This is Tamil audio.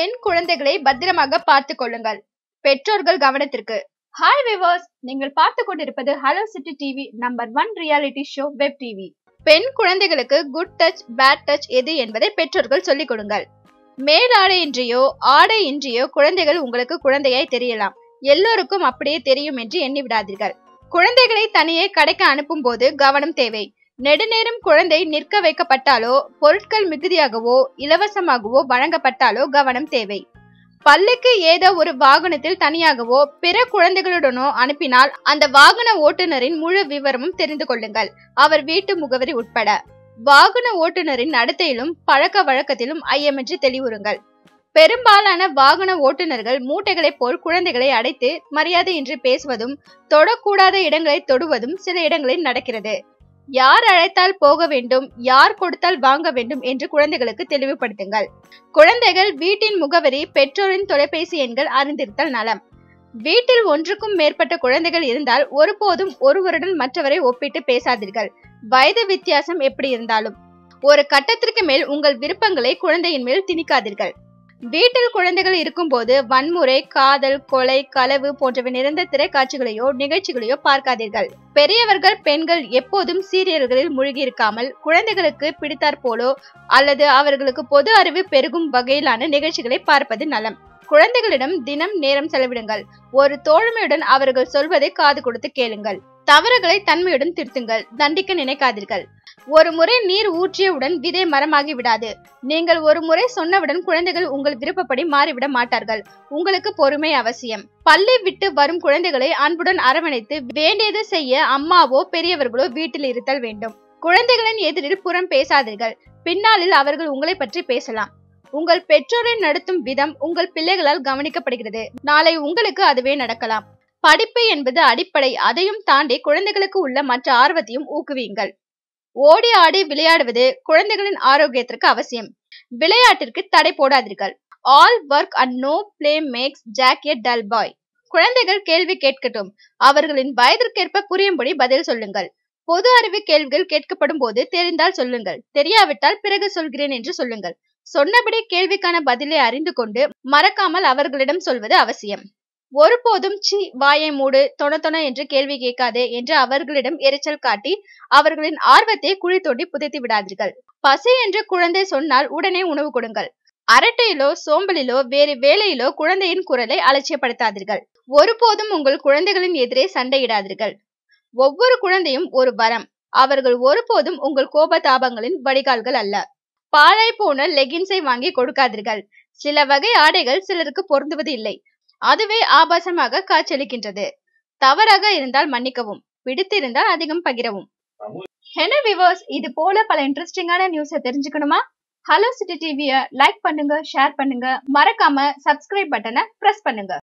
பெண் குழந்தைகளை பத்திரமாக பார்த்துக் கொள்ளுங்கள் பெற்றோர்கள் கவனத்திற்கு ஹாய் விவர்ஸ் நீங்கள் பார்த்து கொண்டிருப்பது hello city TV number one reality show web TV பெண் குழந்தைகளுக்கு குட் டச் பேட் டச் எது என்பதை பெற்றோர்கள் சொல்லிக் கொடுங்கள் மேலாடை இன்றியோ ஆடை இன்றியோ குழந்தைகள் உங்களுக்கு குழந்தையாய் தெரியலாம் எல்லோருக்கும் அப்படியே தெரியும் என்று எண்ணி விடாதீர்கள் குழந்தைகளை தனியே கடைக்கு அனுப்பும் போது கவனம் தேவை நெடுநேரம் குழந்தை நிற்க வைக்கப்பட்டாலோ பொருட்கள் மிகுதியாகவோ இலவசமாகவோ வழங்கப்பட்டாலோ கவனம் தேவை பள்ளிக்கு ஏதோ ஒரு வாகனத்தில் தனியாகவோ பிற குழந்தைகளுடனோ அனுப்பினால் அந்த வாகன ஓட்டுநரின் முழு விவரமும் தெரிந்து கொள்ளுங்கள் அவர் வீட்டு முகவரி உட்பட வாகன ஓட்டுநரின் நடத்தையிலும் பழக்க வழக்கத்திலும் ஐயமின்றி தெளிவுறுங்கள் பெரும்பாலான வாகன ஓட்டுநர்கள் மூட்டைகளைப் போல் குழந்தைகளை அடைத்து மரியாதையின்றி பேசுவதும் தொடக்கூடாத இடங்களை தொடுவதும் சில இடங்களில் நடக்கிறது யார் அழைத்தால் போக வேண்டும் யார் கொடுத்தால் வாங்க வேண்டும் என்று குழந்தைகளுக்கு தெளிவுபடுத்துங்கள் குழந்தைகள் வீட்டின் முகவரி பெற்றோரின் தொலைபேசி எண்கள் அறிந்திருத்தல் நலம் வீட்டில் ஒன்றுக்கும் மேற்பட்ட குழந்தைகள் இருந்தால் ஒருபோதும் ஒருவருடன் மற்றவரை ஒப்பிட்டு பேசாதீர்கள் வயது வித்தியாசம் எப்படி இருந்தாலும் ஒரு கட்டத்திற்கு மேல் உங்கள் விருப்பங்களை குழந்தையின் மேல் திணிக்காதீர்கள் வீட்டில் குழந்தைகள் இருக்கும்போது வன்முறை காதல் கொலை களவு போன்றவை நிறைந்த திரைக்காட்சிகளையோ நிகழ்ச்சிகளையோ பார்க்காதீர்கள் பெரியவர்கள் பெண்கள் எப்போதும் சீரியல்களில் மூழ்கி இருக்காமல் குழந்தைகளுக்கு பிடித்தாற் போலோ அல்லது அவர்களுக்கு பொது அறிவு பெருகும் வகையிலான நிகழ்ச்சிகளை பார்ப்பது நலம் குழந்தைகளிடம் தினம் நேரம் செலவிடுங்கள் ஒரு தோழமையுடன் அவர்கள் சொல்வதை காது கொடுத்து கேளுங்கள் தவறுகளை தன்மையுடன் திருத்துங்கள் தண்டிக்க நினைக்காதீர்கள் ஒரு முறை நீர் ஊற்றியவுடன் விதை மரமாகி விடாது நீங்கள் ஒரு முறை சொன்னவுடன் குழந்தைகள் உங்கள் விருப்பப்படி மாறிவிட மாட்டார்கள் உங்களுக்கு பொறுமை அவசியம் பள்ளி விட்டு வரும் குழந்தைகளை அன்புடன் அரவணைத்து வேண்டியது செய்ய அம்மாவோ பெரியவர்களோ வீட்டில் இருத்தல் வேண்டும் குழந்தைகளின் எதிரில் புறம் பேசாதீர்கள் பின்னாளில் அவர்கள் உங்களை பற்றி பேசலாம் உங்கள் பெற்றோரை நடத்தும் விதம் உங்கள் பிள்ளைகளால் கவனிக்கப்படுகிறது நாளை உங்களுக்கு அதுவே நடக்கலாம் படிப்பு என்பது அடிப்படை அதையும் தாண்டி குழந்தைகளுக்கு உள்ள மற்ற ஆர்வத்தையும் ஊக்குவியுங்கள் ஓடி ஆடி விளையாடுவது குழந்தைகளின் ஆரோக்கியத்திற்கு அவசியம் விளையாட்டிற்கு தடை போடாதீர்கள் all work and no play makes Jack a dull boy குழந்தைகள் கேள்வி கேட்கட்டும் அவர்களின் வயதிற்கேற்ப புரியும்படி பதில் சொல்லுங்கள் பொது அறிவு கேள்விகள் கேட்கப்படும் போது தெரிந்தால் சொல்லுங்கள் தெரியாவிட்டால் பிறகு சொல்கிறேன் என்று சொல்லுங்கள் சொன்னபடி கேள்விக்கான பதிலை அறிந்து கொண்டு மறக்காமல் அவர்களிடம் சொல்வது அவசியம் ஒருபோதும் சி வாயை மூடு தொண தொண என்று கேள்வி கேட்காதே என்று அவர்களிடம் எரிச்சல் காட்டி அவர்களின் ஆர்வத்தை குழி தோண்டி புதைத்து விடாதீர்கள் பசி என்று குழந்தை சொன்னால் உடனே உணவு கொடுங்கள் அரட்டையிலோ சோம்பலிலோ வேறு வேலையிலோ குழந்தையின் குரலை அலட்சியப்படுத்தாதீர்கள் ஒருபோதும் உங்கள் குழந்தைகளின் எதிரே சண்டையிடாதீர்கள் ஒவ்வொரு குழந்தையும் ஒரு வரம் அவர்கள் ஒருபோதும் உங்கள் கோபதாபங்களின் வடிகால்கள் அல்ல பாழாய் போன லெகின்ஸை வாங்கி கொடுக்காதீர்கள் சில வகை ஆடைகள் சிலருக்கு பொருந்துவது இல்லை அதுவே ஆபாசமாக காட்சியளிக்கின்றது தவறாக இருந்தால் மன்னிக்கவும் பிடித்திருந்தால் அதிகம் பகிரவும் ஹென விவர்ஸ் இது போல பல இன்ட்ரெஸ்டிங்கான நியூஸை தெரிஞ்சுக்கணுமா ஹலோ சிட்டி டிவியை லைக் பண்ணுங்க ஷேர் பண்ணுங்க மறக்காம சப்ஸ்கிரைப் பட்டனை பிரஸ் பண்ணுங்க